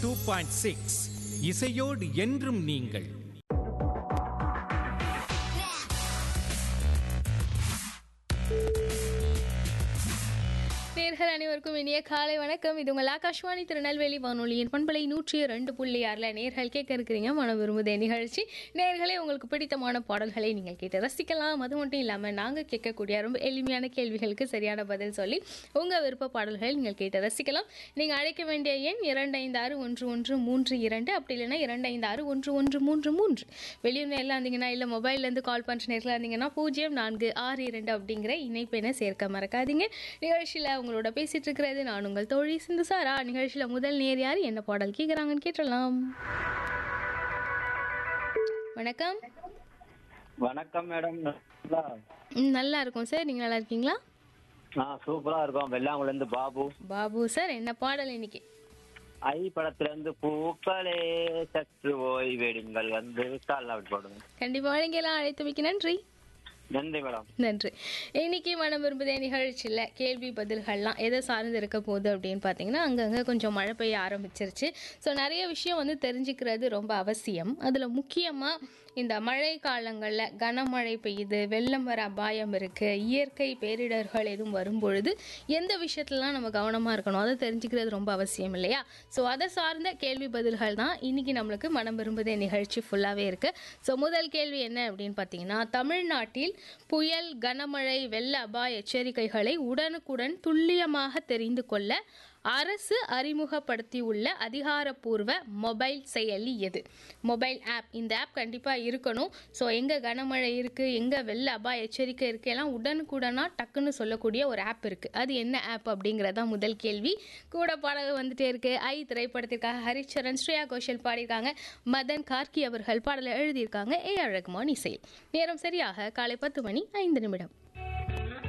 two point six இசையோடு என்றும் நீங்கள் நேர்கள் அனைவருக்கும் இனிய காலை வணக்கம் இது உங்கள் ஆகாஷ்வாணி திருநெல்வேலி வானொலியின் பண்பலை நூற்றி ரெண்டு புள்ளி ஆறில் நேர்கள் கேட்க இருக்கிறீங்க மனம் விரும்புதே நிகழ்ச்சி நேர்களே உங்களுக்கு பிடித்தமான பாடல்களை நீங்கள் கேட்டு ரசிக்கலாம் அது மட்டும் இல்லாமல் நாங்கள் கேட்கக்கூடிய ரொம்ப எளிமையான கேள்விகளுக்கு சரியான பதில் சொல்லி உங்கள் விருப்ப பாடல்களை நீங்கள் கேட்டு ரசிக்கலாம் நீங்கள் அழைக்க வேண்டிய எண் இரண்டு ஐந்து ஆறு ஒன்று ஒன்று மூன்று இரண்டு அப்படி இல்லைன்னா இரண்டு ஐந்து ஆறு ஒன்று ஒன்று மூன்று மூன்று வெளியூர் நேரில் இருந்தீங்கன்னா இல்லை மொபைல்லேருந்து கால் பண்ணுற நேரில் இருந்தீங்கன்னா பூஜ்ஜியம் நான்கு ஆறு இரண்டு அப்படிங்கிற இணைப்பெண்ணை சேர்க்க மறக்காதீங்க நிகழ்ச்சியில் உங்களோட பேசிட்டு இருக்கிறது நான் உங்கள் தோழி சிந்து சாரா நிகழ்ச்சியில் முதல் நேர் யார் என்ன பாடல் கேட்குறாங்கன்னு கேட்டலாம் வணக்கம் வணக்கம் மேடம் நல்லா ம், நல்லா இருக்கும் சார் நீங்கள் நல்லா இருக்கீங்களா ஆ சூப்பரா இருக்கும் வெள்ளாங்குள்ள இருந்து பாபு பாபு சார் என்ன பாடல் இன்னைக்கு ஐ படத்துல இருந்து பூக்களே சற்று ஓய்வெடுங்கள் வந்து கால் அவுட் போடுங்க கண்டிப்பாக வழங்கியெல்லாம் அழைத்தமைக்கு நன்றி நன்றி மேடம் நன்றி இன்னைக்கு மனம் விரும்புதே நிகழ்ச்சியில் கேள்வி பதில்கள்லாம் எதை சார்ந்து இருக்க போகுது அப்படின்னு பார்த்தீங்கன்னா அங்கங்கே கொஞ்சம் மழை பெய்ய ஆரம்பிச்சிருச்சு ஸோ நிறைய விஷயம் வந்து தெரிஞ்சுக்கிறது ரொம்ப அவசியம் அதில் முக்கியமாக இந்த மழை காலங்களில் கனமழை பெய்யுது வெள்ளம் வர அபாயம் இருக்குது இயற்கை பேரிடர்கள் எதுவும் வரும்பொழுது எந்த விஷயத்துலலாம் நம்ம கவனமாக இருக்கணும் அதை தெரிஞ்சுக்கிறது ரொம்ப அவசியம் இல்லையா ஸோ அதை சார்ந்த கேள்வி பதில்கள் தான் இன்னைக்கு நம்மளுக்கு மனம் விரும்புதே நிகழ்ச்சி ஃபுல்லாகவே இருக்குது ஸோ முதல் கேள்வி என்ன அப்படின்னு பார்த்தீங்கன்னா தமிழ்நாட்டில் புயல் கனமழை வெள்ள அபாய எச்சரிக்கைகளை உடனுக்குடன் துல்லியமாக தெரிந்து கொள்ள அரசு அறிமுகப்படுத்தியுள்ள அதிகாரப்பூர்வ மொபைல் செயலி எது மொபைல் ஆப் இந்த ஆப் கண்டிப்பாக இருக்கணும் ஸோ எங்கே கனமழை இருக்குது எங்கே வெள்ள அபாய எச்சரிக்கை இருக்குது எல்லாம் உடனுக்குடனாக டக்குன்னு சொல்லக்கூடிய ஒரு ஆப் இருக்குது அது என்ன ஆப் அப்படிங்கிறதா முதல் கேள்வி கூட பாடல் வந்துட்டே இருக்கு ஐ திரைப்படத்திற்காக ஹரிச்சரன் ஸ்ரேயா கோஷல் பாடியிருக்காங்க மதன் கார்கி அவர்கள் பாடலை எழுதியிருக்காங்க ஏ அழகுமான் இசையில் நேரம் சரியாக காலை பத்து மணி ஐந்து நிமிடம்